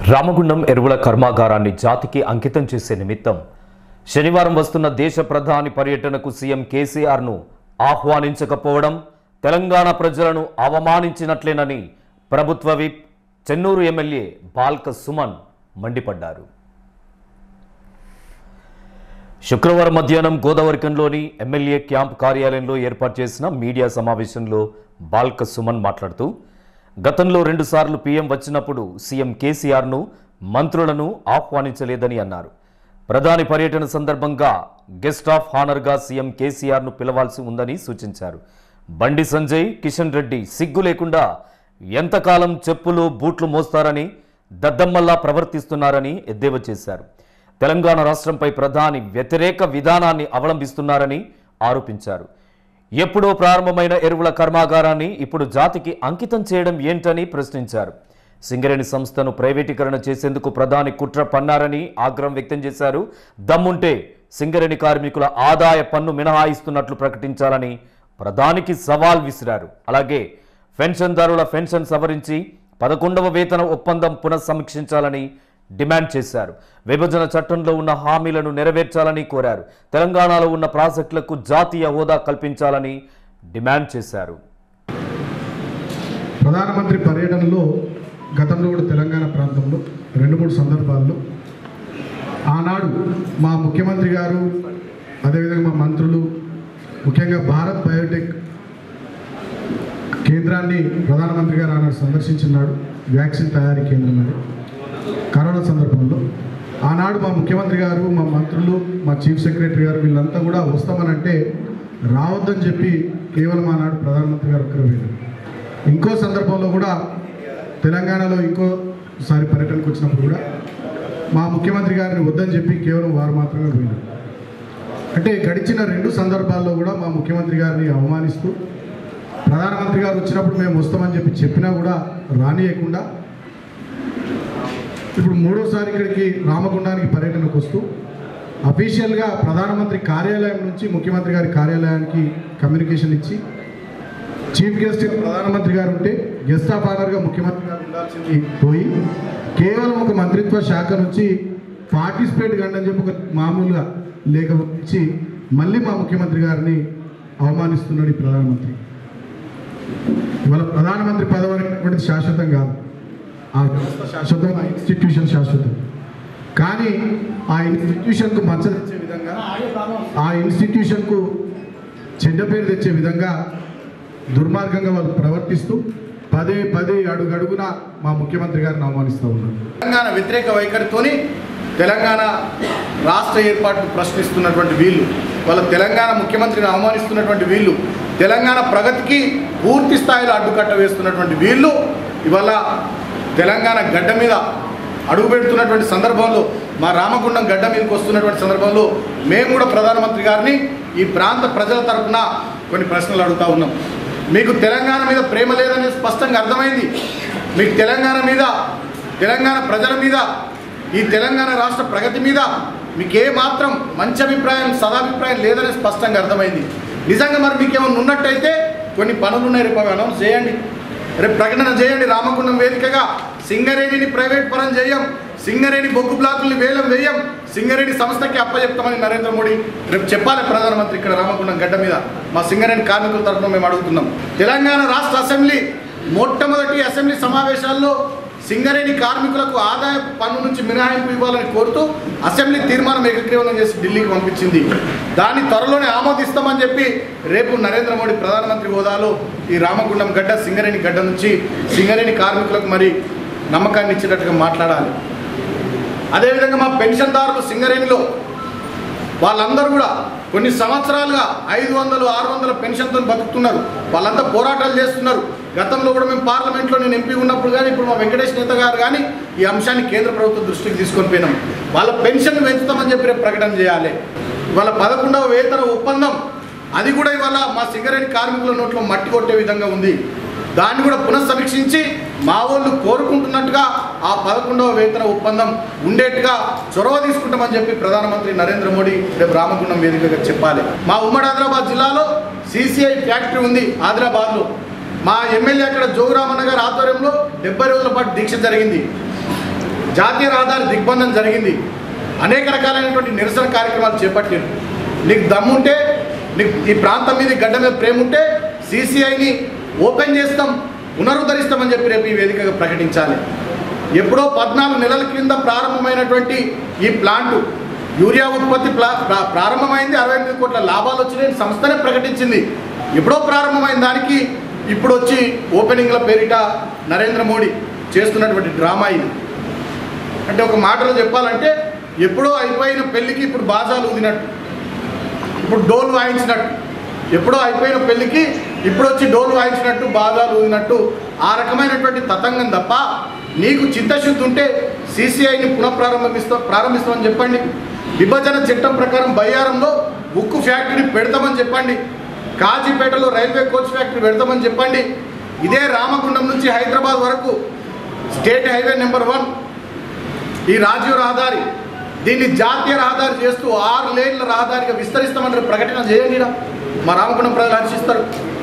రామగుండం ఎరువుల కర్మాగారాన్ని జాతికి అంకితం చేసే నిమిత్తం శనివారం వస్తున్న దేశ ప్రధాని పర్యటనకు సీఎం కేసీఆర్ను ఆహ్వానించకపోవడం తెలంగాణ ప్రజలను అవమానించినట్లేనని ప్రభుత్వ విప్ చెన్నూరు ఎమ్మెల్యే బాల్క సుమన్ మండిపడ్డారు శుక్రవారం మధ్యాహ్నం గోదావరికంలోని ఎమ్మెల్యే క్యాంప్ కార్యాలయంలో ఏర్పాటు చేసిన మీడియా సమావేశంలో బాల్క సుమన్ మాట్లాడుతూ గతంలో రెండుసార్లు పీఎం వచ్చినప్పుడు సీఎం కేసీఆర్ను మంత్రులను ఆహ్వానించలేదని అన్నారు ప్రధాని పర్యటన సందర్భంగా గెస్ట్ ఆఫ్ హానర్గా సీఎం కేసీఆర్ను పిలవాల్సి ఉందని సూచించారు బండి సంజయ్ కిషన్ రెడ్డి సిగ్గు లేకుండా ఎంతకాలం చెప్పులు బూట్లు మోస్తారని దద్దమ్మల్లా ప్రవర్తిస్తున్నారని ఎద్దేవా చేశారు తెలంగాణ రాష్ట్రంపై ప్రధాని వ్యతిరేక విధానాన్ని అవలంబిస్తున్నారని ఆరోపించారు ఎప్పుడో ప్రారంభమైన ఎరువుల కర్మాగారాన్ని ఇప్పుడు జాతికి అంకితం చేయడం ఏంటని ప్రశ్నించారు సింగరేణి సంస్థను ప్రైవేటీకరణ చేసేందుకు ప్రధాని కుట్ర పన్నారని ఆగ్రహం వ్యక్తం చేశారు దమ్ముంటే సింగరేణి కార్మికుల ఆదాయ పన్ను మినహాయిస్తున్నట్లు ప్రకటించాలని ప్రధానికి సవాల్ విసిరారు అలాగే పెన్షన్దారుల పెన్షన్ సవరించి పదకొండవ వేతన ఒప్పందం పునఃసమీక్షించాలని డిమాండ్ చేశారు విభజన చట్టంలో ఉన్న హామీలను నెరవేర్చాలని కోరారు తెలంగాణలో ఉన్న ప్రాజెక్టులకు జాతీయ హోదా కల్పించాలని డిమాండ్ చేశారు ప్రధానమంత్రి పర్యటనలో గతంలో కూడా తెలంగాణ ప్రాంతంలో రెండు మూడు సందర్భాల్లో ఆనాడు మా ముఖ్యమంత్రి గారు అదేవిధంగా మా మంత్రులు ముఖ్యంగా భారత్ బయోటెక్ కేంద్రాన్ని ప్రధానమంత్రి గారు ఆనాడు సందర్శించినాడు వ్యాక్సిన్ తయారీ కేంద్రం అని కరోనా సందర్భంలో ఆనాడు మా ముఖ్యమంత్రి గారు మా మంత్రులు మా చీఫ్ సెక్రటరీ గారు వీళ్ళంతా కూడా వస్తామనంటే రావద్దని చెప్పి కేవలం ఆనాడు ప్రధానమంత్రి గారు ఒక్కరు వెళ్ళారు ఇంకో సందర్భంలో కూడా తెలంగాణలో ఇంకోసారి పర్యటనకు వచ్చినప్పుడు కూడా మా ముఖ్యమంత్రి గారిని వద్దని చెప్పి కేవలం వారు మాత్రమే పోయినారు అంటే గడిచిన రెండు సందర్భాల్లో కూడా మా ముఖ్యమంత్రి గారిని అవమానిస్తూ ప్రధానమంత్రి గారు వచ్చినప్పుడు మేము వస్తామని చెప్పి చెప్పినా కూడా రానియకుండా ఇప్పుడు మూడోసారి ఇక్కడికి రామగుండానికి పర్యటనకు వస్తూ అఫీషియల్గా ప్రధానమంత్రి కార్యాలయం నుంచి ముఖ్యమంత్రి గారి కార్యాలయానికి కమ్యూనికేషన్ ఇచ్చి చీఫ్ గెస్ట్గా ప్రధానమంత్రి గారు ఉంటే గెస్ట్ ఆఫ్ ఆనర్గా ముఖ్యమంత్రి గారు ఉండాల్సింది పోయి కేవలం ఒక మంత్రిత్వ శాఖ నుంచి పార్టిసిపేట్ కండి అని చెప్పి ఒక మామూలుగా లేఖ ఇచ్చి మళ్ళీ మా ముఖ్యమంత్రి గారిని అవమానిస్తున్నాడు ఈ ప్రధానమంత్రి ఇవాళ ప్రధానమంత్రి పదవి అనేటువంటిది శాశ్వతం కాదు ఆ వ్యవస్థ శాశ్వతం ఆ ఇన్స్టిట్యూషన్ శాశ్వతం కానీ ఆ ఇన్స్టిట్యూషన్కు మచ్చ తెచ్చే విధంగా ఆ ఇన్స్టిట్యూషన్కు చెడ్డ పేరు తెచ్చే విధంగా దుర్మార్గంగా వాళ్ళు ప్రవర్తిస్తూ పదే పదే అడుగడుగున మా ముఖ్యమంత్రి గారిని అవమానిస్తూ ఉన్నారు తెలంగాణ వ్యతిరేక వైఖరితోని తెలంగాణ రాష్ట్ర ఏర్పాటును ప్రశ్నిస్తున్నటువంటి వీళ్ళు వాళ్ళ తెలంగాణ ముఖ్యమంత్రిని అవమానిస్తున్నటువంటి వీళ్ళు తెలంగాణ ప్రగతికి పూర్తి స్థాయిలో అడ్డుకట్ట వేస్తున్నటువంటి వీళ్ళు ఇవాళ తెలంగాణ గడ్డ మీద అడుగు పెడుతున్నటువంటి సందర్భంలో మా రామగుండం గడ్డ మీదకి వస్తున్నటువంటి సందర్భంలో మేము కూడా ప్రధానమంత్రి గారిని ఈ ప్రాంత ప్రజల తరఫున కొన్ని ప్రశ్నలు అడుగుతా ఉన్నాం మీకు తెలంగాణ మీద ప్రేమ లేదనేది స్పష్టంగా అర్థమైంది మీకు తెలంగాణ మీద తెలంగాణ ప్రజల మీద ఈ తెలంగాణ రాష్ట్ర ప్రగతి మీద మీకు ఏ మాత్రం మంచి అభిప్రాయం సదాభిప్రాయం లేదని స్పష్టంగా అర్థమైంది నిజంగా మరి మీకు ఏమైనా ఉన్నట్టయితే కొన్ని పనులు ఉన్నాయి రేపు అవి అనౌన్స్ చేయండి రేపు ప్రకటన చేయండి రామగుండం వేదికగా సింగరేణిని ప్రైవేట్ పరం చేయం సింగరేణి బొగ్గు బ్లాకుల్ని వేలం వేయం సింగరేణి సంస్థకి అప్పచెప్తామని నరేంద్ర మోడీ రేపు చెప్పాలి ప్రధానమంత్రి ఇక్కడ రామగుండం గడ్డ మీద మా సింగరేణి కార్మికుల తరఫున మేము అడుగుతున్నాం తెలంగాణ రాష్ట్ర అసెంబ్లీ మొట్టమొదటి అసెంబ్లీ సమావేశాల్లో సింగరేణి కార్మికులకు ఆదాయ పన్ను నుంచి మినహాయింపు ఇవ్వాలని కోరుతూ అసెంబ్లీ తీర్మానం ఏకగ్రీవనం చేసి ఢిల్లీకి పంపించింది దాన్ని త్వరలోనే ఆమోదిస్తామని చెప్పి రేపు నరేంద్ర మోడీ ప్రధానమంత్రి హోదాలో ఈ రామగుండం గడ్డ సింగరేణి గడ్డ నుంచి సింగరేణి కార్మికులకు మరి నమ్మకాన్ని ఇచ్చేటట్టుగా మాట్లాడాలి అదేవిధంగా మా పెన్షన్దారులు సింగరేణిలో వాళ్ళందరూ కూడా కొన్ని సంవత్సరాలుగా ఐదు వందలు ఆరు వందల పెన్షన్తో బతుకుతున్నారు వాళ్ళంతా పోరాటాలు చేస్తున్నారు గతంలో కూడా మేము పార్లమెంట్లో నేను ఎంపీ ఉన్నప్పుడు కానీ ఇప్పుడు మా వెంకటేష్ నేత గారు కానీ ఈ అంశాన్ని కేంద్ర ప్రభుత్వం దృష్టికి తీసుకొని పోయినాం వాళ్ళ పెన్షన్ పెంచుతామని చెప్పి రేపు ప్రకటన చేయాలి ఇవాళ పదకొండవ వేతన ఒప్పందం అది కూడా ఇవాళ మా సింగరేణి కార్మికుల నోట్లో మట్టి కొట్టే విధంగా ఉంది దాన్ని కూడా పునఃసమీక్షించి మా వాళ్ళు కోరుకుంటున్నట్టుగా ఆ పదకొండవ వేతన ఒప్పందం ఉండేట్టుగా చొరవ తీసుకుంటామని చెప్పి ప్రధానమంత్రి నరేంద్ర మోడీ రేపు రామగుండం వేదికగా చెప్పాలి మా ఉమ్మడి ఆదిలాబాద్ జిల్లాలో సిసిఐ ఫ్యాక్టరీ ఉంది ఆదిలాబాద్లో మా ఎమ్మెల్యే అక్కడ జోగురామన్న గారి ఆధ్వర్యంలో డెబ్బై రోజుల పాటు దీక్ష జరిగింది జాతీయ రహదారి దిగ్బంధం జరిగింది అనేక రకాలైనటువంటి నిరసన కార్యక్రమాలు చేపట్టారు నీకు దమ్ముంటే నీకు ఈ ప్రాంతం మీద ఈ గడ్డ మీద ప్రేమ ఉంటే సీసీఐని ఓపెన్ చేస్తాం పునరుద్ధరిస్తామని చెప్పి రేపు ఈ వేదికగా ప్రకటించాలి ఎప్పుడో పద్నాలుగు నెలల క్రింద ప్రారంభమైనటువంటి ఈ ప్లాంటు యూరియా ఉత్పత్తి ప్లా ప్రా- ప్రారంభమైంది అరవై ఎనిమిది కోట్ల లాభాలు వచ్చినాయని సంస్థనే ప్రకటించింది ఎప్పుడో ప్రారంభమైన దానికి ఇప్పుడు వచ్చి ఓపెనింగ్ల పేరిట నరేంద్ర మోడీ చేస్తున్నటువంటి డ్రామా ఇది అంటే ఒక మాటలో చెప్పాలంటే ఎప్పుడో అయిపోయిన పెళ్ళికి ఇప్పుడు బాజాలు ఊదినట్టు ఇప్పుడు డోలు వాయించినట్టు ఎప్పుడో అయిపోయిన పెళ్ళికి ఇప్పుడు వచ్చి డోలు వాయించినట్టు బాధాలు ఊదినట్టు ఆ రకమైనటువంటి తతంగం తప్ప నీకు చిత్తశుద్ధి ఉంటే సీసీఐని పునఃప్రారంభిస్తా ప్రారంభిస్తామని చెప్పండి విభజన చట్టం ప్రకారం బయ్యారంలో ఉక్కు ఫ్యాక్టరీ పెడతామని చెప్పండి కాజీపేటలో రైల్వే కోచ్ ఫ్యాక్టరీ పెడతామని చెప్పండి ఇదే రామగుండం నుంచి హైదరాబాద్ వరకు స్టేట్ హైవే నెంబర్ వన్ ఈ రాజీవ్ రహదారి దీన్ని జాతీయ రహదారి చేస్తూ ఆరు లేన్ల రహదారిగా విస్తరిస్తామని ప్రకటన చేయండి ఈడ. మా రామగుండం ప్రజలు హర్షిస్తారు